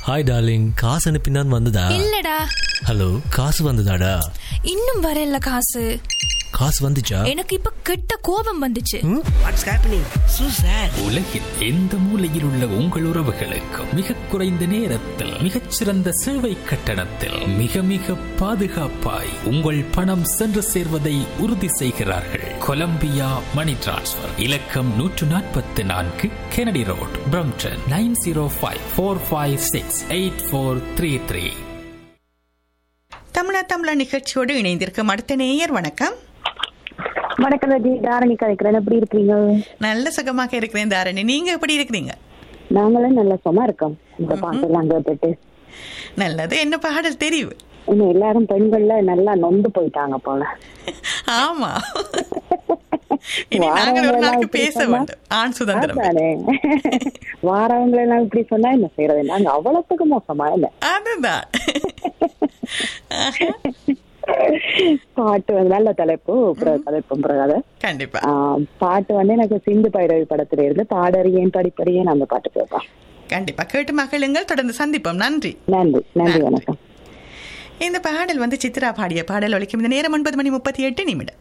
hi darling காசு அனுப்பினான் வந்ததா இல்லடா ஹலோ காசு வந்ததாடா இன்னும் வரல காசு காசு வந்துச்சா எனக்கு இப்ப கெட்ட கோபம் வந்துச்சு வாட்ஸ் ஹேப்பனிங் சூ சார் உலகில் எந்த மூலையில் உள்ள உங்கள் உறவுகளுக்கு மிக குறைந்த நேரத்தில் மிகச்சிறந்த சேவை கட்டணத்தில் மிக மிக பாதுகாப்பாய் உங்கள் பணம் சென்று சேர்வதை உறுதி செய்கிறார்கள் கொலம்பியா மணி டிரான்ஸ்ஃபர் இலக்கம் நூற்று நாற்பத்தி நான்கு Kennedy road Brampton nine zero five four five six eight four three three Tamizha Tamizha நிகழ்ச்சியோடு இணைந்திருக்கும் அடுத்த நேயர் வணக்கம் வணக்கம் ரஜி தாரணி கதைக்கிறேன் எப்படி இருக்கீங்க நல்ல சுகமாக இருக்கிறேன் தாரணி நீங்க எப்படி இருக்கிறீங்க நாங்களும் நல்ல சும்மா இருக்கோம் இந்த பாட்டெல்லாம் கேட்டுட்டு நல்லது என்ன பாடல் தெரிவு இன்னும் எல்லாரும் பெண்கள்ல நல்லா நொந்து போயிட்டாங்க போல ஆமா இனி நாங்கள் ஒரு நாளைக்கு பேச வேண்டும் ஆண் சுதந்திரம் அதானே வாரவங்களை எல்லாம் இப்படி சொன்னா என்ன செய்யறது நாங்க அவ்வளவுக்கு மோசமா இல்ல அதுதான் பாட்டு வந்து நல்ல தலைப்பு பிறகு தலைப்பும் பிறகு கண்டிப்பா பாட்டு வந்து எனக்கு சிந்து பைரவி படத்துல இருந்து பாடறியேன் படிப்பறியேன் அந்த பாட்டு கேட்பேன் கண்டிப்பா கேட்டு மகளுங்கள் தொடர்ந்து சந்திப்போம் நன்றி நன்றி நன்றி வணக்கம் இந்த பாடல் வந்து சித்ரா பாடிய பாடல் ஒழிக்கும் இந்த நேரம் ஒன்பது மணி முப்பத்தி எட்டு நிமிடம்